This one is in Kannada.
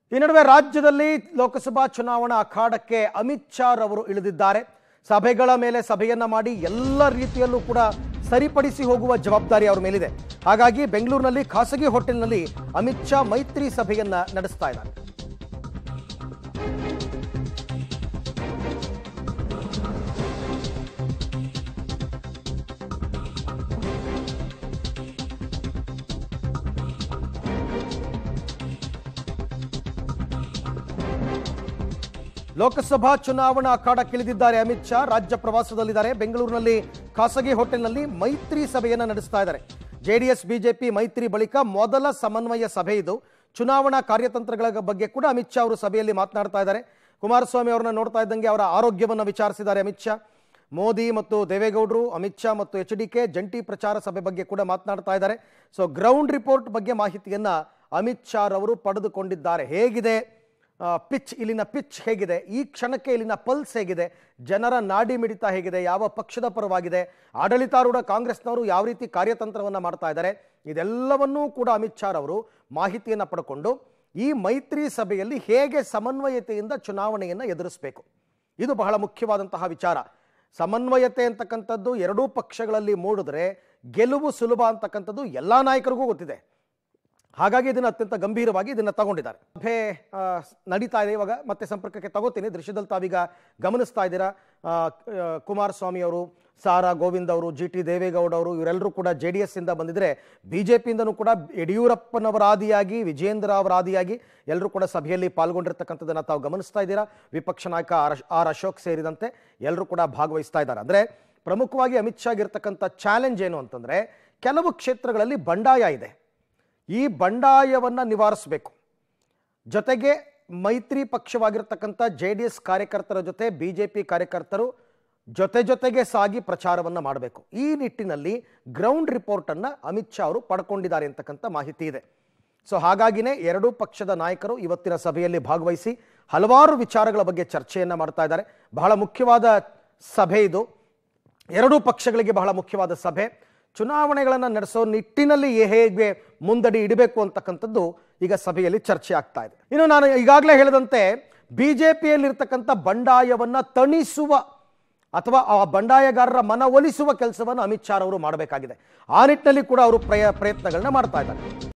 ಈ ನಡುವೆ ರಾಜ್ಯದಲ್ಲಿ ಲೋಕಸಭಾ ಚುನಾವಣಾ ಅಖಾಡಕ್ಕೆ ಅಮಿತ್ ಶಾ ರವರು ಇಳಿದಿದ್ದಾರೆ ಸಭೆಗಳ ಮೇಲೆ ಸಭೆಯನ್ನ ಮಾಡಿ ಎಲ್ಲ ರೀತಿಯಲ್ಲೂ ಕೂಡ ಸರಿಪಡಿಸಿ ಹೋಗುವ ಜವಾಬ್ದಾರಿ ಅವರ ಮೇಲಿದೆ ಹಾಗಾಗಿ ಬೆಂಗಳೂರಿನಲ್ಲಿ ಖಾಸಗಿ ಹೋಟೆಲ್ನಲ್ಲಿ ಅಮಿತ್ ಶಾ ಮೈತ್ರಿ ಸಭೆಯನ್ನ ನಡೆಸ್ತಾ ಇದ್ದಾರೆ ಲೋಕಸಭಾ ಚುನಾವಣಾ ಅಖಾಡಕ್ಕಿಳಿದಿದ್ದಾರೆ ಅಮಿತ್ ಶಾ ರಾಜ್ಯ ಪ್ರವಾಸದಲ್ಲಿದ್ದಾರೆ ಬೆಂಗಳೂರಿನಲ್ಲಿ ಖಾಸಗಿ ಹೋಟೆಲ್ನಲ್ಲಿ ಮೈತ್ರಿ ಸಭೆಯನ್ನ ನಡೆಸ್ತಾ ಇದ್ದಾರೆ ಜೆಡಿಎಸ್ ಬಿಜೆಪಿ ಮೈತ್ರಿ ಬಳಿಕ ಮೊದಲ ಸಮನ್ವಯ ಸಭೆ ಇದು ಚುನಾವಣಾ ಕಾರ್ಯತಂತ್ರಗಳ ಬಗ್ಗೆ ಕೂಡ ಅಮಿತ್ ಶಾ ಅವರು ಸಭೆಯಲ್ಲಿ ಮಾತನಾಡ್ತಾ ಇದ್ದಾರೆ ಕುಮಾರಸ್ವಾಮಿ ಅವರನ್ನ ನೋಡ್ತಾ ಇದ್ದಂಗೆ ಅವರ ಆರೋಗ್ಯವನ್ನ ವಿಚಾರಿಸಿದ್ದಾರೆ ಅಮಿತ್ ಶಾ ಮೋದಿ ಮತ್ತು ದೇವೇಗೌಡರು ಅಮಿತ್ ಶಾ ಮತ್ತು ಎಚ್ ಡಿ ಕೆ ಜಂಟಿ ಪ್ರಚಾರ ಸಭೆ ಬಗ್ಗೆ ಕೂಡ ಮಾತನಾಡ್ತಾ ಇದ್ದಾರೆ ಸೊ ಗ್ರೌಂಡ್ ರಿಪೋರ್ಟ್ ಬಗ್ಗೆ ಮಾಹಿತಿಯನ್ನ ಅಮಿತ್ ಶಾ ರವರು ಪಡೆದುಕೊಂಡಿದ್ದಾರೆ ಹೇಗಿದೆ ಪಿಚ್ ಇಲ್ಲಿನ ಪಿಚ್ ಹೇಗಿದೆ ಈ ಕ್ಷಣಕ್ಕೆ ಇಲ್ಲಿನ ಪಲ್ಸ್ ಹೇಗಿದೆ ಜನರ ನಾಡಿ ಮಿಡಿತ ಹೇಗಿದೆ ಯಾವ ಪಕ್ಷದ ಪರವಾಗಿದೆ ಆಡಳಿತಾರೂಢ ಕಾಂಗ್ರೆಸ್ನವರು ಯಾವ ರೀತಿ ಕಾರ್ಯತಂತ್ರವನ್ನು ಮಾಡ್ತಾ ಇದ್ದಾರೆ ಇದೆಲ್ಲವನ್ನೂ ಕೂಡ ಅಮಿತ್ ಶಾ ಅವರು ಮಾಹಿತಿಯನ್ನು ಪಡ್ಕೊಂಡು ಈ ಮೈತ್ರಿ ಸಭೆಯಲ್ಲಿ ಹೇಗೆ ಸಮನ್ವಯತೆಯಿಂದ ಚುನಾವಣೆಯನ್ನು ಎದುರಿಸಬೇಕು ಇದು ಬಹಳ ಮುಖ್ಯವಾದಂತಹ ವಿಚಾರ ಸಮನ್ವಯತೆ ಅಂತಕ್ಕಂಥದ್ದು ಎರಡೂ ಪಕ್ಷಗಳಲ್ಲಿ ಮೂಡಿದ್ರೆ ಗೆಲುವು ಸುಲಭ ಅಂತಕ್ಕಂಥದ್ದು ಎಲ್ಲ ನಾಯಕರಿಗೂ ಗೊತ್ತಿದೆ ಹಾಗಾಗಿ ಇದನ್ನು ಅತ್ಯಂತ ಗಂಭೀರವಾಗಿ ಇದನ್ನು ತಗೊಂಡಿದ್ದಾರೆ ಸಭೆ ಆ, ನಡೀತಾ ಇದೆ ಇವಾಗ ಮತ್ತೆ ಸಂಪರ್ಕಕ್ಕೆ ತಗೋತೀನಿ ದೃಶ್ಯದಲ್ಲಿ ತಾವೀಗ ಗಮನಿಸ್ತಾ ಇದ್ದೀರಾ ಆ, ಆ, ಕುಮಾರಸ್ವಾಮಿ ಅವರು ಸಾರಾ ಗೋವಿಂದ್ ಅವರು ಜಿ ಟಿ ದೇವೇಗೌಡ ಅವರು ಇವರೆಲ್ಲರೂ ಕೂಡ ಜೆ ಡಿ ಎಸ್ ಇಂದ ಬಂದಿದ್ರೆ ಬಿಜೆಪಿಯಿಂದನೂ ಕೂಡ ಯಡಿಯೂರಪ್ಪನವರ ಆದಿಯಾಗಿ ವಿಜೇಂದ್ರ ಅವರ ಆದಿಯಾಗಿ ಎಲ್ಲರೂ ಕೂಡ ಸಭೆಯಲ್ಲಿ ಪಾಲ್ಗೊಂಡಿರ್ತಕ್ಕಂಥದ್ದನ್ನು ತಾವು ಗಮನಿಸ್ತಾ ಇದ್ದೀರಾ ವಿಪಕ್ಷ ನಾಯಕ ಆರ್ ಆರ್ ಅಶೋಕ್ ಸೇರಿದಂತೆ ಎಲ್ಲರೂ ಕೂಡ ಭಾಗವಹಿಸ್ತಾ ಇದ್ದಾರೆ ಅಂದ್ರೆ ಪ್ರಮುಖವಾಗಿ ಅಮಿತ್ ಶಾಗ್ ಇರ್ತಕ್ಕಂಥ ಚಾಲೆಂಜ್ ಏನು ಅಂತಂದ್ರೆ ಕೆಲವು ಕ್ಷೇತ್ರಗಳಲ್ಲಿ ಬಂಡಾಯ ಇದೆ ಈ ಬಂಡಾಯವನ್ನು ನಿವಾರಿಸಬೇಕು ಜೊತೆಗೆ ಮೈತ್ರಿ ಪಕ್ಷವಾಗಿರ್ತಕ್ಕಂಥ ಜೆ ಡಿ ಎಸ್ ಕಾರ್ಯಕರ್ತರ ಜೊತೆ ಬಿ ಜೆ ಪಿ ಕಾರ್ಯಕರ್ತರು ಜೊತೆ ಜೊತೆಗೆ ಸಾಗಿ ಪ್ರಚಾರವನ್ನು ಮಾಡಬೇಕು ಈ ನಿಟ್ಟಿನಲ್ಲಿ ಗ್ರೌಂಡ್ ರಿಪೋರ್ಟನ್ನು ಅಮಿತ್ ಶಾ ಅವರು ಪಡ್ಕೊಂಡಿದ್ದಾರೆ ಅಂತಕ್ಕಂಥ ಮಾಹಿತಿ ಇದೆ ಸೊ ಹಾಗಾಗಿನೇ ಎರಡೂ ಪಕ್ಷದ ನಾಯಕರು ಇವತ್ತಿನ ಸಭೆಯಲ್ಲಿ ಭಾಗವಹಿಸಿ ಹಲವಾರು ವಿಚಾರಗಳ ಬಗ್ಗೆ ಚರ್ಚೆಯನ್ನು ಮಾಡ್ತಾ ಇದ್ದಾರೆ ಬಹಳ ಮುಖ್ಯವಾದ ಸಭೆ ಇದು ಎರಡೂ ಪಕ್ಷಗಳಿಗೆ ಬಹಳ ಮುಖ್ಯವಾದ ಸಭೆ ಚುನಾವಣೆಗಳನ್ನು ನಡೆಸೋ ನಿಟ್ಟಿನಲ್ಲಿ ಹೇಗೆ ಮುಂದಡಿ ಇಡಬೇಕು ಅಂತಕ್ಕಂಥದ್ದು ಈಗ ಸಭೆಯಲ್ಲಿ ಚರ್ಚೆ ಆಗ್ತಾ ಇದೆ ಇನ್ನು ನಾನು ಈಗಾಗಲೇ ಹೇಳಿದಂತೆ ಬಿಜೆಪಿಯಲ್ಲಿರ್ತಕ್ಕಂಥ ಬಂಡಾಯವನ್ನ ತಣಿಸುವ ಅಥವಾ ಆ ಬಂಡಾಯಗಾರರ ಮನವೊಲಿಸುವ ಕೆಲಸವನ್ನು ಅಮಿತ್ ಶಾ ಅವರು ಮಾಡಬೇಕಾಗಿದೆ ಆ ನಿಟ್ಟಿನಲ್ಲಿ ಕೂಡ ಅವರು ಪ್ರಯ ಪ್ರಯತ್ನಗಳನ್ನ ಮಾಡ್ತಾ ಇದ್ದಾರೆ